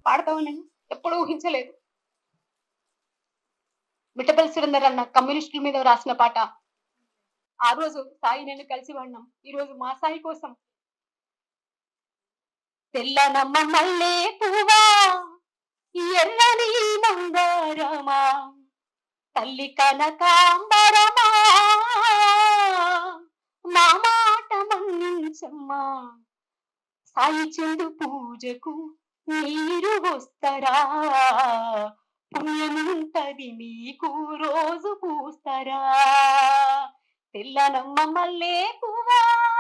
పాడతామని నేను ఎప్పుడు ఊహించలేదు మిట్టపల్లి సురేందర్ అన్న కమ్యూనిస్టుల మీద రాసిన పాట ఆ రోజు సాయి నేను కలిసి పాడినాం ఈ రోజు మా సాయి కోసం తెల్లనమ్మ మల్లే పువ్వా ఎర్రని మందారమా తల్లి కనకాంబరమా మా మాట మన్నించమ్మా సాయి చెందు పూజకు మీరు వస్తారా పుణ్యముంటది మీకు రోజు పూస్తారా తెల్లనమ్మ మల్లే పువ్వా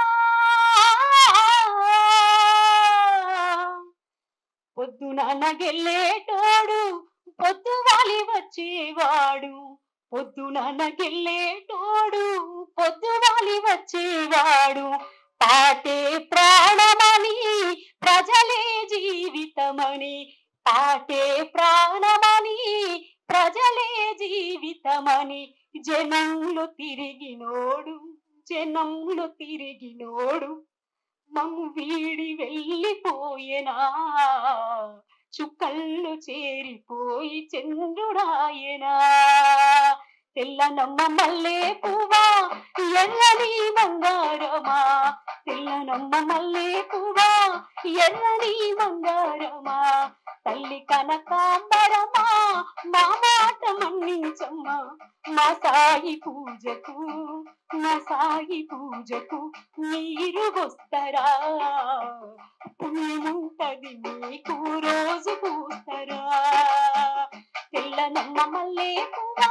పొద్దున నగెళ్ళేటోడు పొద్దు వాలి వచ్చేవాడు పొద్దున నగెళ్ళేటోడు పొద్దు వాలి వచ్చేవాడు పాటే ప్రాణమని ప్రజలే జీవితమని పాటే ప్రాణమని ప్రజలే జీవితమని జనంలో తిరిగినోడు జనంలో తిరిగినోడు మమ్ము వీడి వెళ్ళిపోయేనా చుక్కళ్ళు చేరిపోయి చంద్రుడాయనా తెల్లనమ్మ మల్లే పువ్వా ఎర్రని బంగారమా తెల్లనమ్మ మల్లే పువ్వా ఎర్రని బంగారమా తల్లి కనకాంబరమా మా మాట మన్నించమ్మా మా సాయి పూజకు మా సాయి పూజకు మీరు వస్తారా పుణ్యముంటది మీకు రోజు పూస్తారా తెల్లనమ్మ మల్లే పువ్వా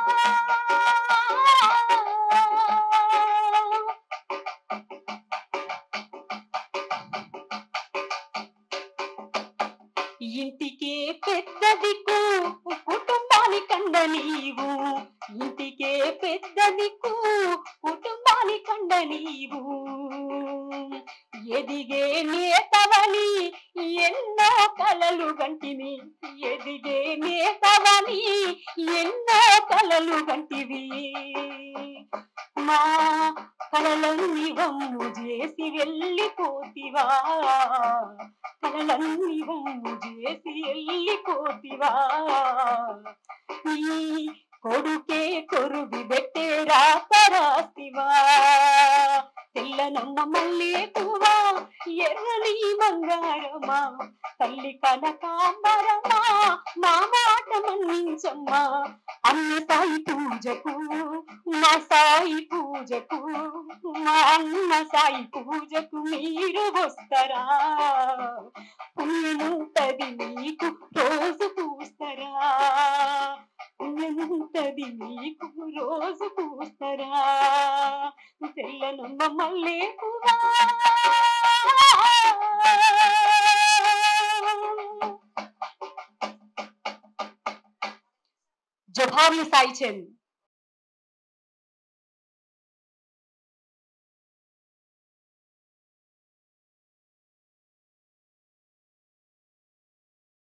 ఇంటికే పెద్ద దిక్కు కుటుంబానికండ నీవు ఇంటికే పెద్ద దిక్కు కుటుంబానికండ నీవు ఎదిగే నేతవని ఎన్నో కలలు గంటివి ఎదిగే నేతవని ఎన్నో కలలు గంటివి మా కలలన్నీ వమ్ము చేసి వెళ్ళిపోతివా కలలన్నీ వమ్ము చేసి వెళ్ళిపోతివా ఈ కొడుకే కొరువి పెట్టే రాత రాస్తివా తెల్లనమ్మ మల్లే పువ్వా ఎర్రని బంగారమా తల్లి కనకాంబరమా మా మాట మన్నించమ్మా అన్న సాయి పూజకు మా సాయి పూజకు మా అన్న సాయి పూజకు మీరు వస్తారా పుణ్యముంటది మీకు రోజు పూస్తారా పుణ్యముంటది మీకు రోజు పూస్తారా తెల్లనమ్మ మల్లే పువ్వా జోహార్లు సాయి చంద్